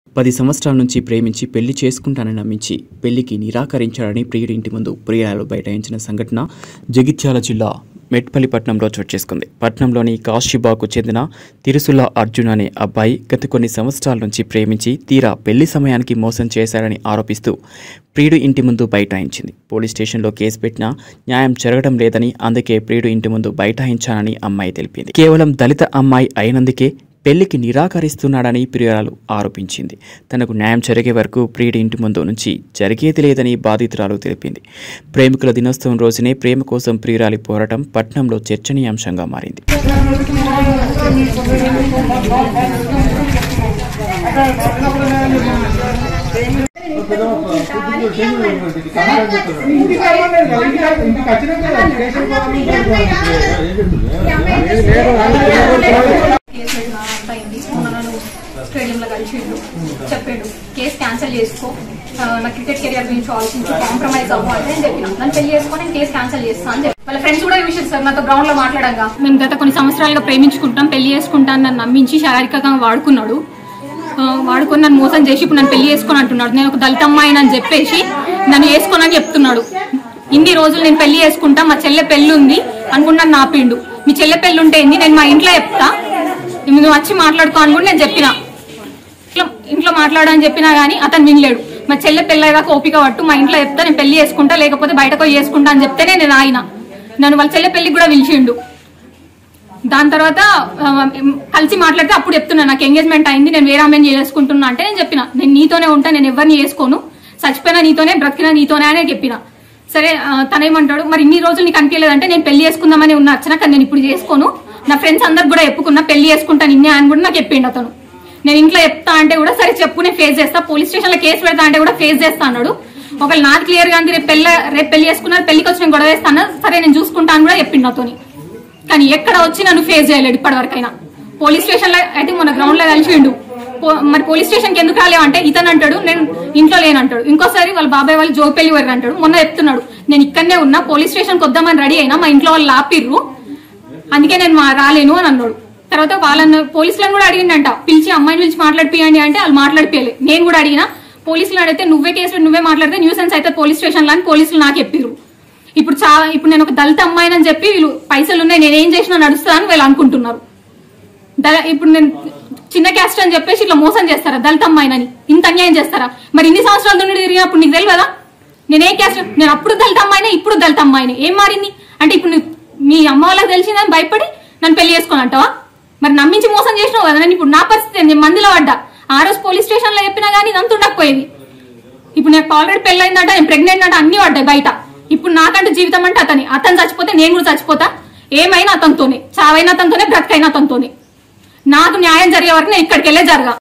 పది సంవత్సరాల నుంచి ప్రేమించి పెళ్లి చేసుకుంటానని నమ్మించి పెళ్లికి నిరాకరించాడని ప్రియుడి ఇంటి ముందు ప్రియురాలు బైఠాయించిన సంఘటన జగిత్యాల జిల్లా మెట్పల్లిపట్నంలో చోటు చేసుకుంది పట్నంలోని కాశీబాకు చెందిన తిరుసుల అర్జున్ అనే అబ్బాయి గత కొన్ని సంవత్సరాల నుంచి ప్రేమించి తీరా పెళ్లి సమయానికి మోసం చేశారని ఆరోపిస్తూ ప్రియుడు ఇంటి ముందు బైఠాయించింది పోలీస్ స్టేషన్లో కేసు పెట్టినా న్యాయం జరగడం లేదని అందుకే ప్రియుడు ఇంటి ముందు బైఠాయించానని అమ్మాయి తెలిపింది కేవలం దళిత అమ్మాయి అయినందుకే పెళ్లికి నిరాకరిస్తున్నాడని ప్రియురాలు ఆరోపించింది తనకు న్యాయం జరిగే వరకు ప్రియుడి ఇంటి ముందు నుంచి జరిగేది లేదని బాధితురాలు తెలిపింది ప్రేమికుల దినోత్సవం రోజునే ప్రేమ కోసం ప్రియురాలి పోరాటం పట్నంలో చర్చనీయాంశంగా మారింది కేసు పెట్టిన అంత అయింది మొన్న నన్ను స్టేడియంలో కలిసిండు చెప్పాడు కేసు క్యాన్సిల్ చేసుకో ఆ, నా క్రికెట్ కెరియర్ గురించి ఆలోచించి కాంప్రమైజ్ అవ్వు అంటే నేను చెప్పిన నన్ను పెళ్లి చేసుకో నేను కేసు క్యాన్సిల్ చేస్తాను అని చెప్పి వాళ్ళ ఫ్రెండ్స్ కూడా విషయం సార్ నాతో గ్రౌండ్ లో మాట్లాడంగా మేము గత కొన్ని సంవత్సరాలుగా ప్రేమించుకుంటాం పెళ్లి చేసుకుంటాను నన్ను నమ్మించి శారీరకంగా వాడుకున్నాడు ఆ, వాడుకొని నన్ను మోసం చేసి ఇప్పుడు నన్ను పెళ్లి చేసుకొని అంటున్నాడు నేను ఒక దళిత అమ్మాయిని అని చెప్పేసి నన్ను వేసుకోనని చెప్తున్నాడు ఇన్ని రోజులు నేను పెళ్లి చేసుకుంటా మా చెల్లె పెళ్లి ఉంది అనుకున్నాను నాపిండు మీ చెల్లె పెళ్లి ఉంటే ఏంది నేను మా ఇంట్లో చెప్తా నువ్వు వచ్చి మాట్లాడుకో అని కూడా నేను చెప్పిన ఇంట్లో ఇంట్లో మాట్లాడని చెప్పినా గానీ అతను వినలేడు మా చెల్లె పెళ్ళయ్యాక ఓపిక పట్టు మా ఇంట్లో చెప్తా నేను పెళ్లి చేసుకుంటా లేకపోతే బయటకు పోయి చేసుకుంటా అని చెప్తేనే నేను ఆయన నన్ను వాళ్ళ చెల్లె పెళ్లికి కూడా పిలిచిండు దాని తర్వాత ఆ, కలిసి మాట్లాడితే అప్పుడు చెప్తున్నా నాకు ఎంగేజ్మెంట్ అయింది నేను వేరే అమ్మాయిని చేసుకుంటున్నా అంటే నేను చెప్పిన నేను నీతోనే ఉంటా నేను ఎవరిని చేసుకోను చచ్చిపోయినా నీతోనే బ్రతికినా నీతోనే అనే చెప్పిన సరే ఆ, తనేమంటాడు మరి ఇన్ని రోజులు నీకు అనిపించలేదంటే నేను పెళ్లి చేసుకుందామని ఉన్న వచ్చిన కానీ నేను ఇప్పుడు చేసుకోను నా ఫ్రెండ్స్ అందరు కూడా చెప్పుకున్నా పెళ్లి చేసుకుంటాను ఇన్నే అని కూడా నాకు చెప్పిండు అతను నేను ఇంట్లో చెప్తా అంటే కూడా సరే చెప్పు నేను ఫేస్ చేస్తా పోలీస్ స్టేషన్ లో కేసు పెడతా అంటే కూడా ఫేస్ చేస్తా అన్నాడు ఒకవేళ నాది క్లియర్ గా ఉంది రేపు పెళ్ళ రేపు పెళ్లి చేసుకున్నారు పెళ్లికి వచ్చి నేను గొడవ వేస్తాను సరే నేను చూసుకుంటా అని కూడా చెప్పిండు నాతోని కానీ ఎక్కడ వచ్చి నన్ను ఫేస్ చేయలేడు ఇప్పటివరకైనా పోలీస్ స్టేషన్ లో అయితే మన గ్రౌండ్ లో కలిసిండు పో- మరి పోలీస్ స్టేషన్ కి ఎందుకు రాలేవు అంటే ఇతను అంటాడు నేను ఇంట్లో లేనంటాడు ఇంకోసారి వాళ్ళ బాబాయ్ వాళ్ళు జోపెల్లి వారు అంటాడు మొన్న చెప్తున్నాడు నేను ఇక్కడనే ఉన్నా పోలీస్ స్టేషన్ కి వద్దామని రెడీ అయినా మా ఇంట్లో వాళ్ళు ఆపిర్రు అందుకే నేను మా- రాలేను అని అన్నాడు తర్వాత వాళ్ళని పోలీసులను కూడా అడిగిండంట పిలిచి అమ్మాయిని పిలిచి మాట్లాడిపియండి అంటే వాళ్ళు మాట్లాడిపోయలే నేను కూడా అడిగినా పోలీసులు అడిగితే నువ్వే కేసు పెట్టి నువ్వే మాట్లాడితే న్యూసెన్స్ అయితే పోలీస్ స్టేషన్ లో అని పోలీసులు నాకు చెప్పిర్రు ఇప్పుడు చాలా ఇప్పుడు నేను ఒక దళిత అమ్మాయిని అని చెప్పి వీళ్ళు పైసలు ఉన్నాయి నేనేం చేసినా నడుస్తా అని వీళ్ళు అనుకుంటున్నారు దళ- ఇప్పుడు నేను చిన్న క్యాస్ట్ అని చెప్పేసి ఇట్లా మోసం చేస్తారా దళిత అమ్మాయినని ఇంత అన్యాయం చేస్తారా మరి ఇన్ని సంవత్సరాల నుండి తిరిగినప్పుడు నీకు తెలియదా నేనే క్యాస్ట్ నేను అప్పుడు దళిత అమ్మాయినే ఇప్పుడు దళిత అమ్మాయిని ఏం మారింది అంటే ఇప్పుడు నీ- మీ అమ్మ వాళ్ళకి తెలిసిందని భయపడి నన్ను పెళ్లి చేసుకొని అంటావా మరి నమ్మించి మోసం చేసినావు కదా నేను ఇప్పుడు నా పరిస్థితి ఏంది? నేను మందిలో పడ్డా ఆ రోజు పోలీస్ స్టేషన్ లో చెప్పినా గానీ ఇదంతా ఉండకపోయేది ఇప్పుడు నాకు ఆల్రెడీ పెళ్ళైందట నేను ప్రెగ్నెంట్ అంటే అన్ని పడ్డాయి బయట ఇప్పుడు నాకంటే జీవితం అంటే అతని అతను చచ్చిపోతే నేను కూడా చచ్చిపోతా ఏమైనా అతనితోనే చావైనా అతనితోనే బ్రతకైనా అతనితోనే నాకు న్యాయం జరిగే వరకు నేను ఇక్కడికి వెళ్ళే జరగా